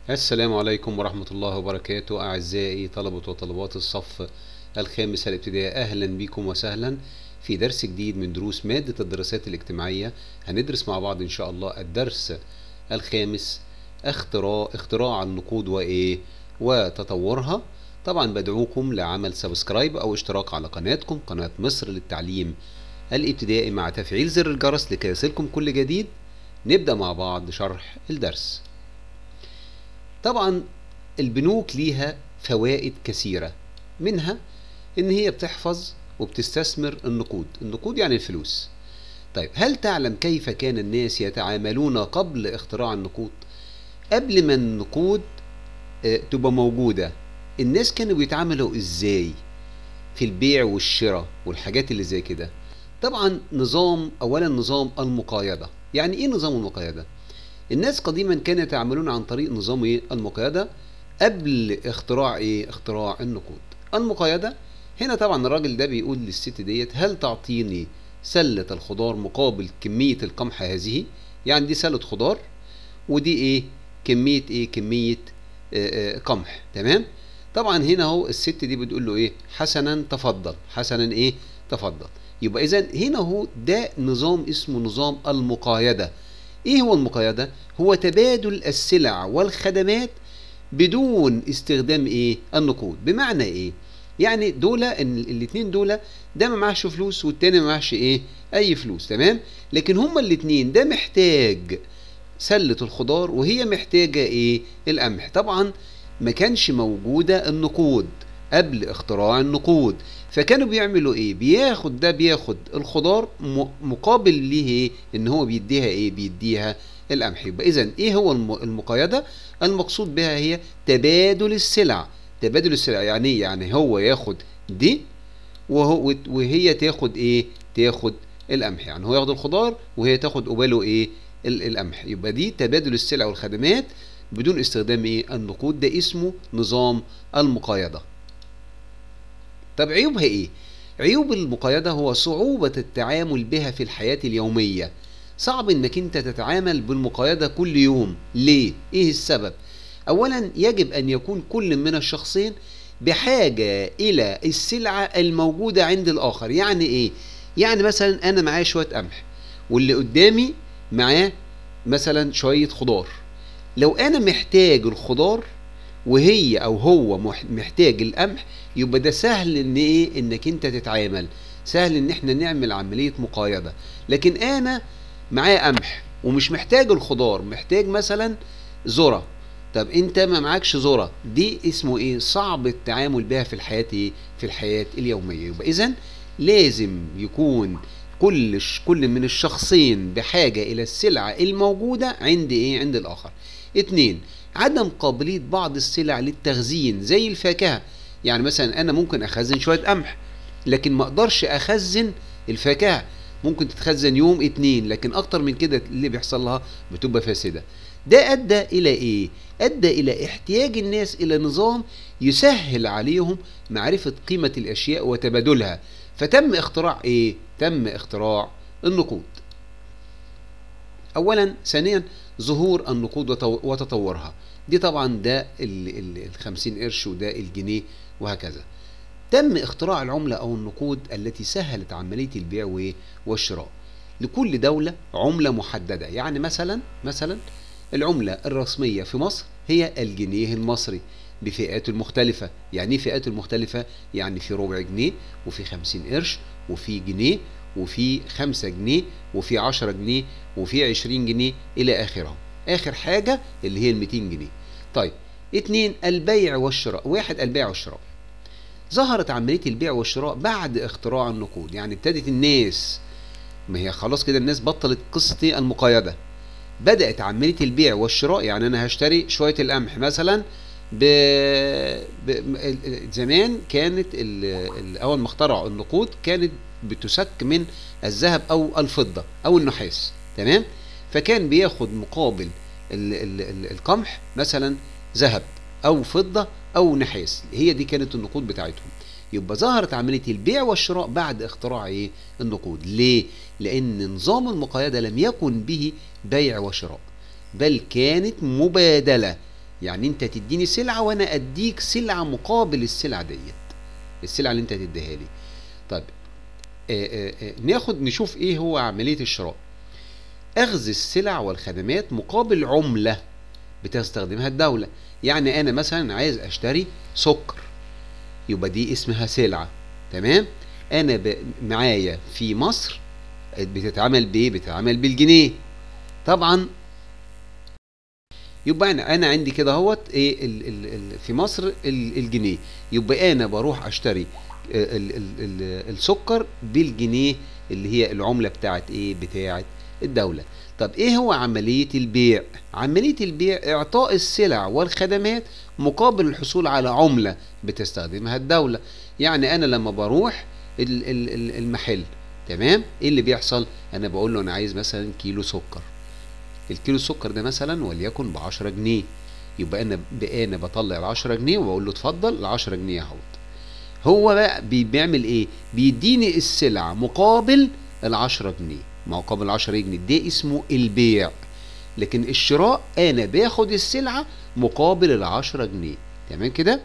السلام عليكم ورحمة الله وبركاته أعزائي طلبة وطلبات الصف الخامس الابتدائي أهلا بكم وسهلا في درس جديد من دروس مادة الدراسات الاجتماعية هندرس مع بعض إن شاء الله الدرس الخامس اختراع اختراع النقود وإيه وتطورها طبعا بدعوكم لعمل سبسكرايب أو اشتراك على قناتكم قناة مصر للتعليم الابتدائي مع تفعيل زر الجرس لكي يصلكم كل جديد نبدأ مع بعض شرح الدرس طبعا البنوك ليها فوائد كثيرة منها ان هي بتحفظ وبتستثمر النقود النقود يعني الفلوس طيب هل تعلم كيف كان الناس يتعاملون قبل اختراع النقود قبل ما النقود آه، تبقى موجودة الناس كانوا بيتعاملوا ازاي في البيع والشراء والحاجات اللي زي كده طبعا نظام اولا نظام المقايضة يعني ايه نظام المقايضة الناس قديما كانوا يتعاملون عن طريق نظام ايه المقايضة قبل اختراع ايه اختراع النقود المقايضة هنا طبعا الراجل ده بيقول للست ديت هل تعطيني سلة الخضار مقابل كمية القمح هذه يعني دي سلة خضار ودي ايه كمية ايه كمية آه، آه، قمح تمام طبعا هنا اهو الست دي بتقول له ايه حسنا تفضل حسنا ايه تفضل يبقى اذا هنا اهو ده نظام اسمه نظام المقايضة ايه هو المقايضة هو تبادل السلع والخدمات بدون استخدام ايه النقود بمعنى ايه يعني دول ان الاثنين دول ده ما معهش فلوس والتاني ما معهش ايه اي فلوس تمام لكن هما الاثنين ده محتاج سلة الخضار وهي محتاجة ايه القمح طبعا ما كانش موجودة النقود قبل اختراع النقود فكانوا بيعملوا ايه بياخد ده بياخد الخضار م- مقابل ليه ايه ان هو بيديها ايه بيديها القمح يبقى اذا ايه هو الم- المقايضة المقصود بها هي تبادل السلع تبادل السلع يعني ايه يعني هو ياخد دي وهو وهي تاخد ايه تاخد القمح يعني هو ياخد الخضار وهي تاخد قباله ايه ال- القمح يبقى دي تبادل السلع والخدمات بدون استخدام ايه النقود ده اسمه نظام المقايضة طب عيوبها ايه عيوب المقايضة هو صعوبة التعامل بها في الحياة اليومية صعب انك انت تتعامل بالمقايضة كل يوم ليه ايه السبب اولا يجب ان يكون كل من الشخصين بحاجة الى السلعة الموجودة عند الاخر يعني ايه يعني مثلا انا معايا شوية قمح واللي قدامي معاه مثلا شوية خضار لو انا محتاج الخضار وهي او هو مح- محتاج القمح يبقى ده سهل ان ايه انك انت تتعامل سهل ان احنا نعمل عملية مقايضة لكن انا معايا قمح ومش محتاج الخضار محتاج مثلا ذرة طب انت ما معكش ذرة دي اسمه ايه صعب التعامل بها في الحياة ايه في الحياة اليومية يبقى اذا لازم يكون كل ش- كل من الشخصين بحاجة الى السلعة الموجودة عند ايه عند الاخر اتنين عدم قابلية بعض السلع للتخزين زي الفاكهة يعني مثلا انا ممكن اخزن شوية قمح لكن ما اقدرش اخزن الفاكهة ممكن تتخزن يوم اتنين لكن اكتر من كده اللي بيحصل لها بتبقى فاسدة ده ادى الى ايه ادى الى احتياج الناس الى نظام يسهل عليهم معرفة قيمة الاشياء وتبادلها فتم اختراع ايه تم اختراع النقود اولا ثانيا ظهور النقود وتو- وتطورها دي طبعا ده ال- ال- الخمسين قرش وده الجنيه وهكذا تم اختراع العملة أو النقود التي سهلت عملية البيع و- والشراء لكل دولة عملة محددة يعني مثلا مثلا العملة الرسمية في مصر هي الجنيه المصري بفئاته المختلفة يعني ايه فئاته المختلفة يعني في ربع جنيه وفي خمسين قرش وفي جنيه وفي خمسة جنيه وفي عشرة جنيه وفي عشرين جنيه إلى آخره آخر حاجة اللي هي الميتين جنيه طيب اتنين البيع والشراء واحد البيع والشراء ظهرت عملية البيع والشراء بعد اختراع النقود يعني ابتدت الناس ما هي خلاص كده الناس بطلت قصة إيه؟ المقايضة بدأت عملية البيع والشراء يعني أنا هشتري شوية القمح مثلا ب... ب... ال- ال- زمان كانت ال... ال... أول ما اخترعوا النقود كانت بتسك من الذهب أو الفضة أو النحاس تمام فكان بياخد مقابل ال... ال... ال... القمح مثلا ذهب أو فضة أو نحاس هي دي كانت النقود بتاعتهم يبقى ظهرت عملية البيع والشراء بعد اختراع ايه النقود ليه لأن نظام المقايضة لم يكن به بيع وشراء بل كانت مبادلة يعني انت تديني سلعه وانا اديك سلعه مقابل السلعه ديت السلعه اللي انت هتديها لي طيب آآ آآ ناخد نشوف ايه هو عمليه الشراء اخذ السلع والخدمات مقابل عمله بتستخدمها الدوله يعني انا مثلا عايز اشتري سكر يبقى دي اسمها سلعه تمام انا ب... معايا في مصر بتتعمل بايه بتتعمل بالجنيه طبعا يبقى انا انا عندي كده اهوت ايه ال ال ال في مصر ال الجنيه يبقى انا بروح اشتري ال ال ال السكر بالجنيه اللي هي العمله بتاعت ايه بتاعت الدوله طب ايه هو عمليه البيع عمليه البيع اعطاء السلع والخدمات مقابل الحصول على عمله بتستخدمها الدوله يعني انا لما بروح المحل تمام ايه اللي بيحصل انا بقول له انا عايز مثلا كيلو سكر الكيلو السكر ده مثلا وليكن ب 10 جنيه يبقى انا بقى انا بطلع ال 10 جنيه واقول له اتفضل ال 10 جنيه اهوت هو بقى بيعمل ايه بيديني السلع مقابل ال 10 جنيه مقابل 10 جنيه ده اسمه البيع لكن الشراء انا باخد السلعه مقابل ال 10 جنيه تمام كده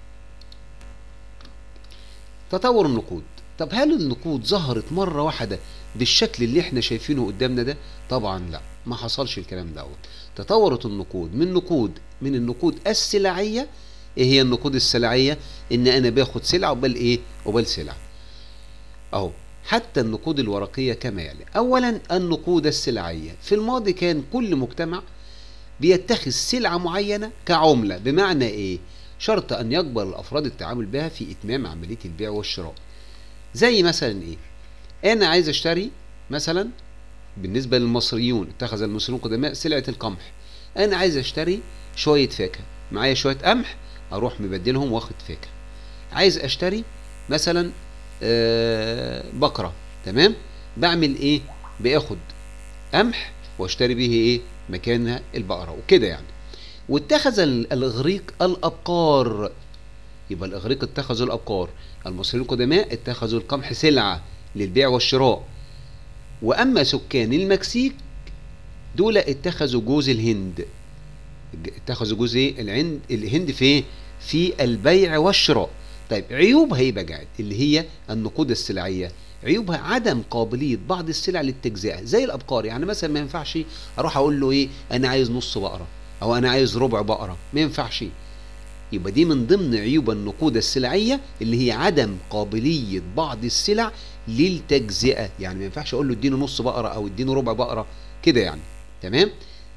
تطور النقود طب هل النقود ظهرت مرة واحدة بالشكل اللي احنا شايفينه قدامنا ده؟ طبعا لا ما حصلش الكلام دوت تطورت النقود من نقود من النقود السلعية ايه هي النقود السلعية؟ ان انا باخد سلعة وبال ايه؟ وبال سلعة اهو حتى النقود الورقية كما يلي اولا النقود السلعية في الماضي كان كل مجتمع بيتخذ سلعة معينة كعملة بمعنى ايه؟ شرط ان يقبل الافراد التعامل بها في اتمام عملية البيع والشراء زي مثلا ايه انا عايز اشتري مثلا بالنسبة للمصريون اتخذ المصريون قدماء سلعة القمح انا عايز اشتري شوية فاكهة معايا شوية قمح اروح مبدلهم واخد فاكهة عايز اشتري مثلا آه بقرة تمام بعمل ايه باخد قمح واشتري به ايه مكانها البقرة وكده يعني واتخذ الاغريق الابقار يبقى الاغريق اتخذوا الابقار المصريين القدماء اتخذوا القمح سلعه للبيع والشراء واما سكان المكسيك دول اتخذوا جوز الهند اتخذوا جوز ايه الهند الهند في في البيع والشراء طيب عيوبها ايه بقى اللي هي النقود السلعيه عيوبها عدم قابليه بعض السلع للتجزئه زي الابقار يعني مثلا ما ينفعش اروح اقول له ايه انا عايز نص بقره او انا عايز ربع بقره ما ينفعش يبقى دي من ضمن عيوب النقود السلعيه اللي هي عدم قابليه بعض السلع للتجزئه يعني ما ينفعش اقول له اديني نص بقره او اديني ربع بقره كده يعني تمام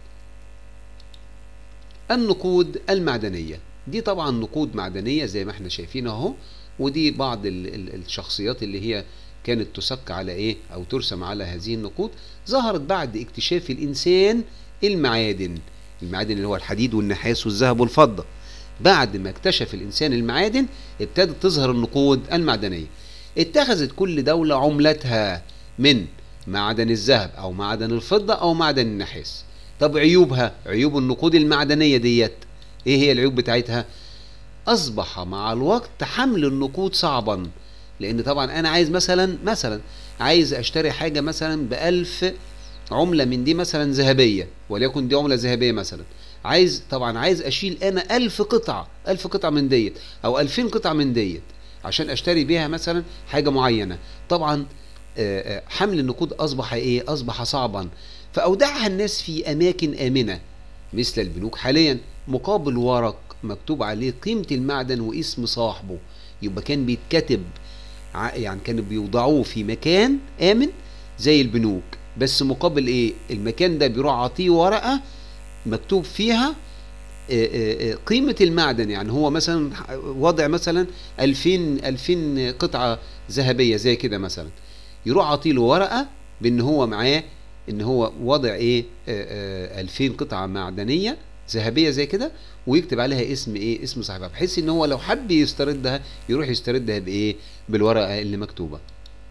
النقود المعدنيه دي طبعا نقود معدنيه زي ما احنا شايفين اهو ودي بعض ال ال الشخصيات اللي هي كانت تسك على ايه او ترسم على هذه النقود ظهرت بعد اكتشاف الانسان المعادن المعادن اللي هو الحديد والنحاس والذهب والفضه بعد ما اكتشف الانسان المعادن ابتدت تظهر النقود المعدنيه اتخذت كل دوله عملتها من معدن الذهب او معدن الفضه او معدن النحاس طب عيوبها عيوب النقود المعدنيه ديت ايه هي العيوب بتاعتها اصبح مع الوقت حمل النقود صعبا لان طبعا انا عايز مثلا مثلا عايز اشتري حاجه مثلا بألف عمله من دي مثلا ذهبيه وليكن دي عمله ذهبيه مثلا عايز طبعا عايز اشيل انا ألف قطعه ألف قطعه من ديت او ألفين قطعه من ديت عشان اشتري بيها مثلا حاجه معينه طبعا حمل النقود اصبح ايه اصبح صعبا فاودعها الناس في اماكن امنه مثل البنوك حاليا مقابل ورق مكتوب عليه قيمه المعدن واسم صاحبه يبقى كان بيتكتب يعني كانوا بيوضعوه في مكان امن زي البنوك بس مقابل ايه المكان ده بيروح عطيه ورقه مكتوب فيها قيمة المعدن يعني هو مثلا وضع مثلا 2000 2000 قطعة ذهبية زي كده مثلا يروح عطيله ورقة بان هو معاه ان هو وضع ايه 2000 قطعة معدنية ذهبية زي كده ويكتب عليها اسم ايه اسم صاحبها بحيث ان هو لو حب يستردها يروح يستردها بايه بالورقة اللي مكتوبة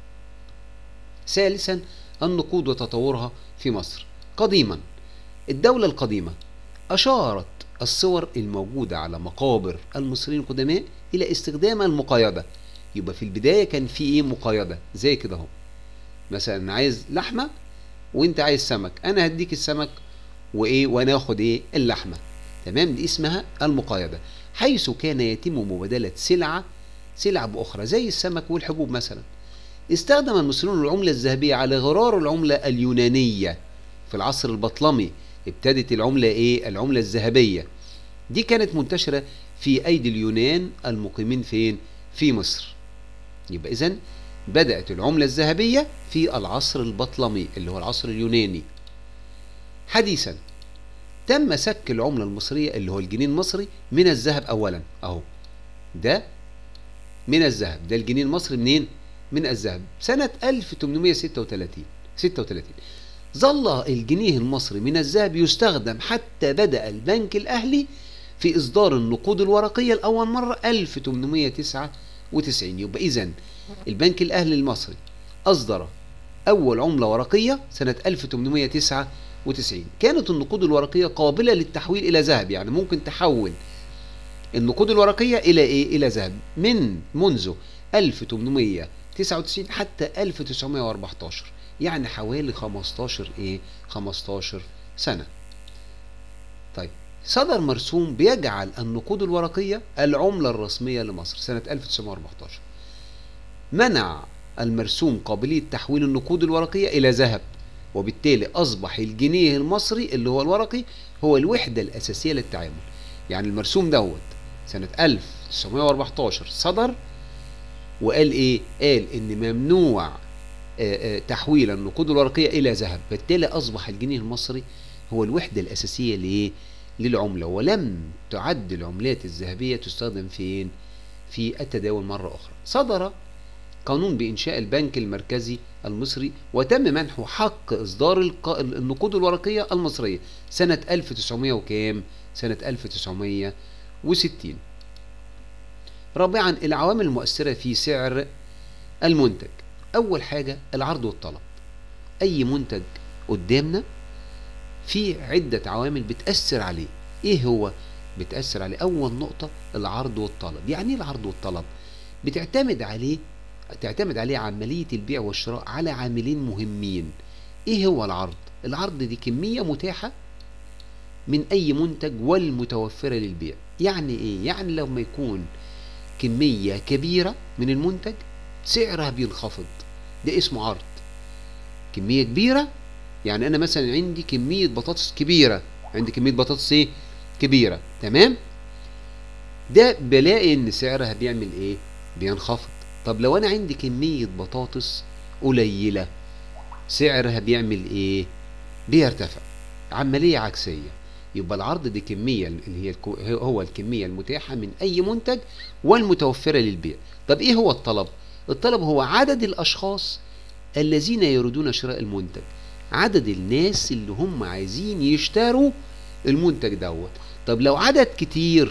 ثالثا النقود وتطورها في مصر قديما الدولة القديمة أشارت الصور الموجودة على مقابر المصريين القدماء إلى استخدام المقايضة يبقى في البداية كان في إيه مقايضة زي كده أهو مثلا عايز لحمة وأنت عايز سمك أنا هديك السمك وإيه وأنا آخد إيه اللحمة تمام دي اسمها المقايضة حيث كان يتم مبادلة سلعة سلعة بأخرى زي السمك والحبوب مثلا استخدم المصريون العملة الذهبية على غرار العملة اليونانية في العصر البطلمي ابتدت العملة ايه العملة الذهبية دي كانت منتشرة في أيدي اليونان المقيمين فين في مصر يبقى إذن بدأت العملة الذهبية في العصر البطلمي اللي هو العصر اليوناني حديثا تم سك العملة المصرية اللي هو الجنيه المصري من الذهب أولا أهو ده من الذهب ده الجنيه المصري منين؟ من الذهب سنة 1836 36 ظل الجنيه المصري من الذهب يستخدم حتى بدأ البنك الأهلي في إصدار النقود الورقية لأول مرة 1899 يبقى إذا البنك الأهلي المصري أصدر أول عملة ورقية سنة 1899 كانت النقود الورقية قابلة للتحويل إلى ذهب يعني ممكن تحول النقود الورقية إلى إيه؟ إلى ذهب من منذ 1899 حتى 1914 يعني حوالي 15 إيه؟ 15 سنة طيب صدر مرسوم بيجعل النقود الورقية العملة الرسمية لمصر سنة 1914 منع المرسوم قابلية تحويل النقود الورقية إلى ذهب وبالتالي أصبح الجنيه المصري اللي هو الورقي هو الوحدة الأساسية للتعامل يعني المرسوم دوت سنة 1914 صدر وقال إيه؟ قال إن ممنوع تحويل النقود الورقية إلى ذهب بالتالي أصبح الجنيه المصري هو الوحدة الأساسية لإيه؟ للعملة ولم تعد العملات الذهبية تستخدم فين؟ في التداول مرة أخرى صدر قانون بإنشاء البنك المركزي المصري وتم منحه حق إصدار النقود الورقية المصرية سنة 1900 وكام؟ سنة 1960 رابعا العوامل المؤثرة في سعر المنتج أول حاجة العرض والطلب أي منتج قدامنا في عدة عوامل بتأثر عليه إيه هو؟ بتأثر عليه أول نقطة العرض والطلب يعني إيه العرض والطلب؟ بتعتمد عليه تعتمد عليه عملية البيع والشراء على عاملين مهمين ايه هو العرض العرض دي كمية متاحة من اي منتج والمتوفرة للبيع يعني ايه يعني لما يكون كمية كبيرة من المنتج سعرها بينخفض ده اسمه عرض كمية كبيرة يعني انا مثلا عندي كمية بطاطس كبيرة عندي كمية بطاطس ايه كبيرة تمام ده بلاقي ان سعرها بيعمل ايه بينخفض طب لو انا عندي كمية بطاطس قليلة سعرها بيعمل ايه بيرتفع عملية عكسية يبقى العرض دي كمية اللي هي هو الكمية المتاحة من اي منتج والمتوفرة للبيع طب ايه هو الطلب الطلب هو عدد الاشخاص الذين يريدون شراء المنتج عدد الناس اللي هم عايزين يشتروا المنتج دوت طب لو عدد كتير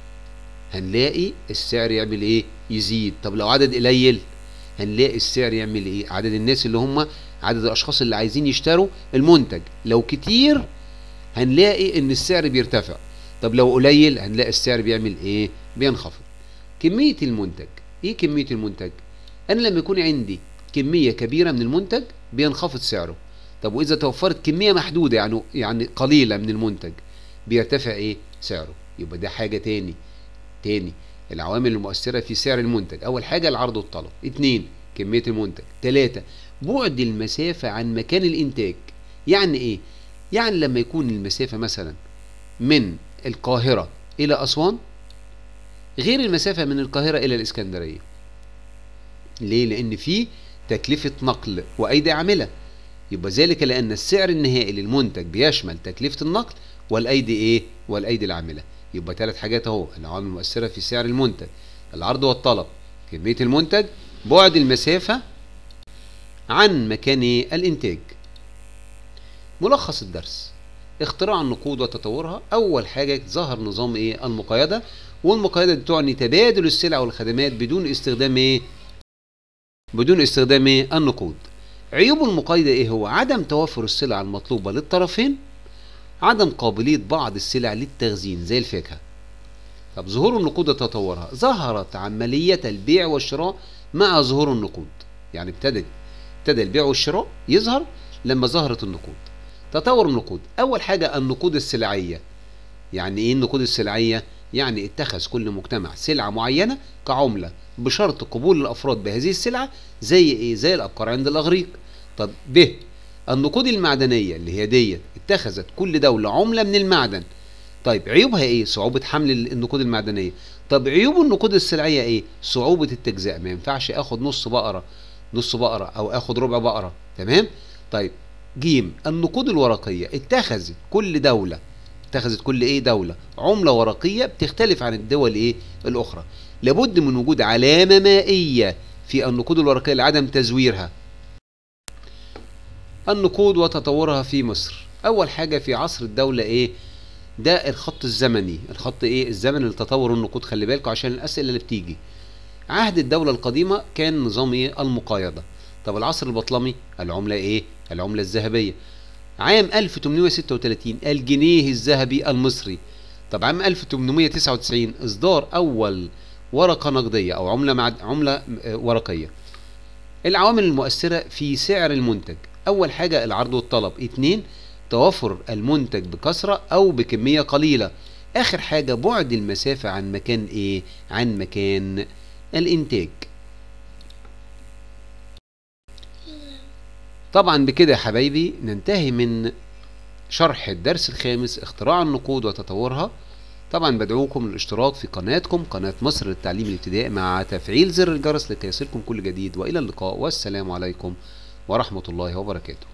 هنلاقي السعر يعمل ايه يزيد طب لو عدد قليل هنلاقي السعر يعمل ايه عدد الناس اللي هم عدد الاشخاص اللي عايزين يشتروا المنتج لو كتير هنلاقي ان السعر بيرتفع طب لو قليل هنلاقي السعر بيعمل ايه بينخفض كمية المنتج ايه كمية المنتج انا لما يكون عندي كمية كبيرة من المنتج بينخفض سعره طب واذا توفرت كمية محدودة يعني يعني قليلة من المنتج بيرتفع ايه سعره يبقى ده حاجة تاني تاني العوامل المؤثرة في سعر المنتج أول حاجة العرض والطلب اتنين كمية المنتج تلاتة بعد المسافة عن مكان الإنتاج يعني إيه؟ يعني لما يكون المسافة مثلا من القاهرة إلى أسوان غير المسافة من القاهرة إلى الإسكندرية ليه؟ لأن في تكلفة نقل وأيدي عاملة يبقى ذلك لأن السعر النهائي للمنتج بيشمل تكلفة النقل والأيدي إيه؟ والأيدي العاملة يبقى ثلاث حاجات اهو العوامل المؤثره في سعر المنتج العرض والطلب كميه المنتج بعد المسافه عن مكان الانتاج ملخص الدرس اختراع النقود وتطورها اول حاجه ظهر نظام ايه المقايضه والمقايضه تعني تبادل السلع والخدمات بدون استخدام ايه بدون استخدام ايه النقود عيوب المقايضه ايه هو عدم توفر السلع المطلوبه للطرفين عدم قابلية بعض السلع للتخزين زي الفاكهة طب ظهور النقود وتطورها ظهرت عملية البيع والشراء مع ظهور النقود يعني ابتدت ابتدى البيع والشراء يظهر لما ظهرت النقود تطور النقود أول حاجة النقود السلعية يعني ايه النقود السلعيه يعني اتخذ كل مجتمع سلعه معينه كعمله بشرط قبول الافراد بهذه السلعه زي ايه زي الابقار عند الاغريق طب ب النقود المعدنيه اللي هي ديت اتخذت كل دوله عمله من المعدن طيب عيوبها ايه صعوبه حمل النقود المعدنيه طب عيوب النقود السلعيه ايه صعوبه التجزئه ما ينفعش اخد نص بقره نص بقره او اخد ربع بقره تمام طيب جيم النقود الورقيه اتخذت كل دوله اتخذت كل ايه دوله عمله ورقيه بتختلف عن الدول ايه الاخرى لابد من وجود علامه مائيه في النقود الورقيه لعدم تزويرها النقود وتطورها في مصر اول حاجه في عصر الدوله ايه ده الخط الزمني الخط ايه الزمن لتطور النقود خلي بالكم عشان الاسئله اللي بتيجي عهد الدولة القديمة كان نظام ايه المقايضة طب العصر البطلمي العملة ايه العملة الذهبية عام 1836 الجنيه الذهبي المصري طب عام 1899 اصدار اول ورقة نقدية او عملة مع عملة ورقية العوامل المؤثرة في سعر المنتج اول حاجة العرض والطلب اتنين توافر المنتج بكثرة او بكمية قليلة اخر حاجة بعد المسافة عن مكان ايه عن مكان الانتاج طبعا بكده يا حبايبي ننتهي من شرح الدرس الخامس اختراع النقود وتطورها طبعا بدعوكم للاشتراك في قناتكم قناة مصر للتعليم الابتدائي مع تفعيل زر الجرس لكي يصلكم كل جديد والى اللقاء والسلام عليكم ورحمة الله وبركاته